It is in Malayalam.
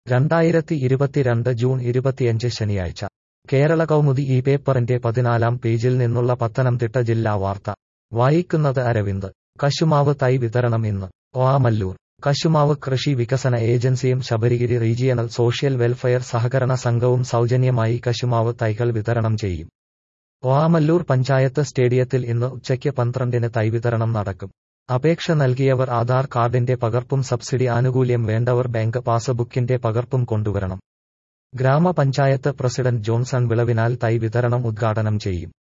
രണ്ടായിരത്തി ഇരുപത്തിരണ്ട് ജൂൺ ഇരുപത്തിയഞ്ച് ശനിയാഴ്ച കേരള കൗമുദി ഈ പേപ്പറിന്റെ പതിനാലാം പേജിൽ നിന്നുള്ള പത്തനംതിട്ട ജില്ലാ വാർത്ത വായിക്കുന്നത് അരവിന്ദ് കശുമാവ് തൈ വിതരണം ഇന്ന് ഓമല്ലൂർ കശുമാവ് കൃഷി വികസന ഏജൻസിയും ശബരിഗിരി റീജിയണൽ സോഷ്യൽ വെൽഫെയർ സഹകരണ സംഘവും സൗജന്യമായി കശുമാവ് തൈകൾ വിതരണം ചെയ്യും ഓമല്ലൂർ പഞ്ചായത്ത് സ്റ്റേഡിയത്തിൽ ഇന്ന് ഉച്ചയ്ക്ക് പന്ത്രണ്ടിന് തൈ വിതരണം നടക്കും അപേക്ഷ നൽകിയവർ ആധാർ കാർഡിന്റെ പകർപ്പും സബ്സിഡി ആനുകൂല്യം വേണ്ടവർ ബാങ്ക് പാസ്ബുക്കിന്റെ പകർപ്പും കൊണ്ടുവരണം ഗ്രാമപഞ്ചായത്ത് പ്രസിഡന്റ് ജോൺസൺ വിളവിനാൽ തൈ വിതരണം ഉദ്ഘാടനം ചെയ്യും